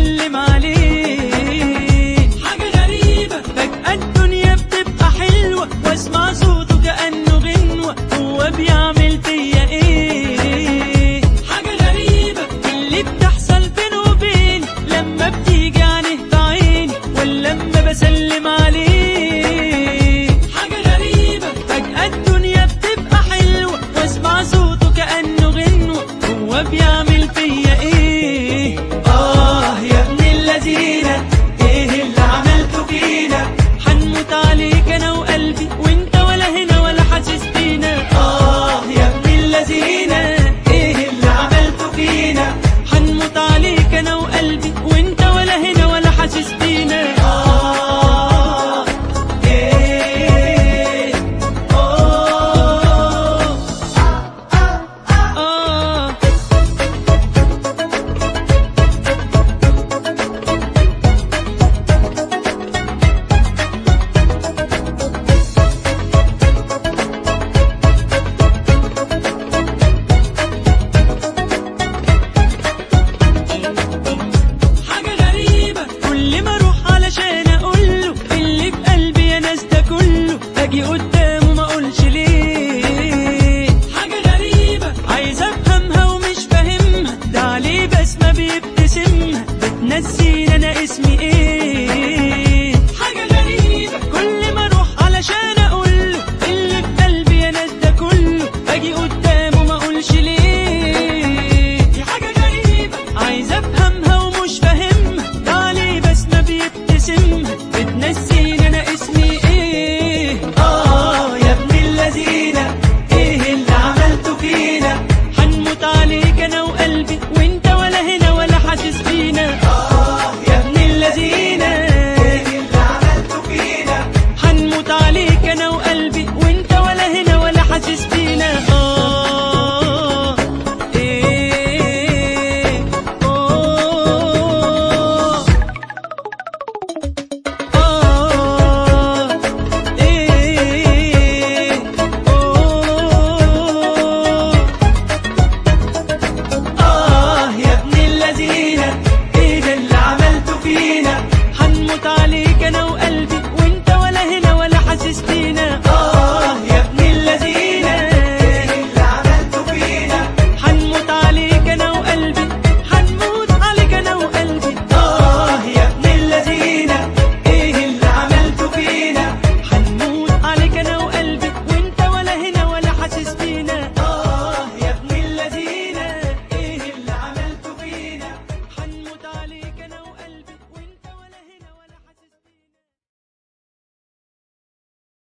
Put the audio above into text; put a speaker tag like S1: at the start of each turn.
S1: بسلم عليه
S2: حاجة غريبة
S1: فجأة الدنيا بتبقى حلوة واسمع صوته كأنه غنوة هو بيعمل فيا ايه
S2: حاجة غريبة
S1: اللي بتحصل بينه وبيني لما بتيجي عينيه في عيني ولا لما بسلم عليه
S2: حاجة غريبة
S1: فجأة الدنيا بتبقى حلوة واسمع صوته كأنه غنوة هو بيعمل فيا ايه
S2: آه يا ابن اللذينة إيه اللي عملته فينا
S1: حنموت عليك انا وقلبي وانت ولا هنا ولا حاسس بينا
S2: آه يا ابن اللذينة إيه اللي عملته فينا
S1: حنموت عليك انا وقلبي وانت ولا هنا ولا حاسس بينا
S2: آه إيه أوه
S1: آه
S2: حاجة غريبة
S1: كل ما اروح علشان اقوله اللي في قلبي يا ناس ده كله اجي قدامه ما اقولش ليه
S2: حاجة غريبة
S1: عايز افهمها ومش فاهمها ده عليه بسمة بيبتسمها بتنسيني انا اسمي ايه